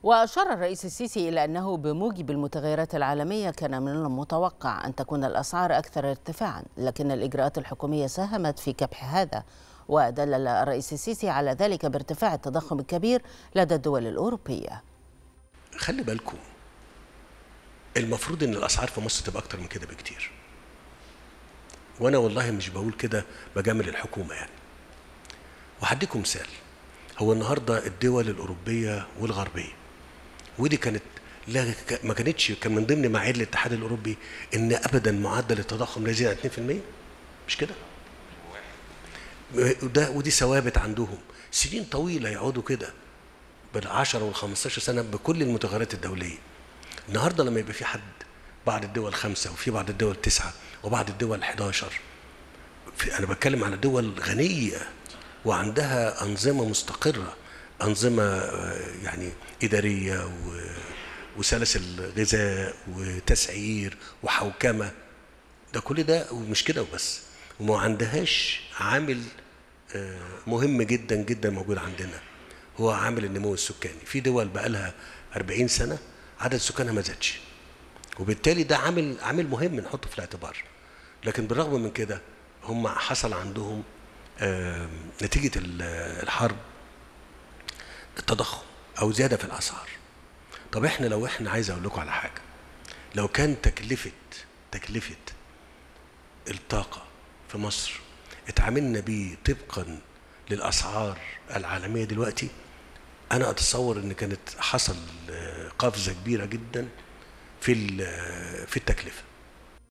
وأشار الرئيس السيسي إلى أنه بموجب المتغيرات العالمية كان من المتوقع أن تكون الأسعار أكثر ارتفاعا لكن الإجراءات الحكومية ساهمت في كبح هذا ودلل الرئيس السيسي على ذلك بارتفاع التضخم الكبير لدى الدول الأوروبية خلي بالكم المفروض ان الاسعار في مصر تبقى اكتر من كده بكتير وانا والله مش بقول كده بجامل الحكومه يعني وهديكم مثال هو النهارده الدول الاوروبيه والغربيه ودي كانت لا ما كانتش كان من ضمن معايير الاتحاد الاوروبي ان ابدا معدل التضخم لا يزيد عن 2% مش كده؟ وده ودي ثوابت عندهم سنين طويله يقعدوا كده بال10 وال15 سنه بكل المتغيرات الدوليه النهارده لما يبقى في حد بعض الدول خمسه وفي بعض الدول تسعه وبعض الدول 11 في انا بتكلم على دول غنيه وعندها انظمه مستقره انظمه يعني اداريه وسلاسل غذاء وتسعير وحوكمه ده كل ده ومش كده وبس وما عندهاش عامل مهم جدا جدا موجود عندنا هو عامل النمو السكاني في دول بقى لها 40 سنه عدد سكانها ما زادش وبالتالي ده عامل عامل مهم نحطه في الاعتبار لكن بالرغم من كده هم حصل عندهم نتيجه الحرب التضخم او زياده في الاسعار طب احنا لو احنا عايز اقول لكم على حاجه لو كان تكلفه تكلفه الطاقه في مصر اتعاملنا بيه طبقا للاسعار العالميه دلوقتي انا اتصور ان كانت حصل قفزه كبيره جدا في في التكلفه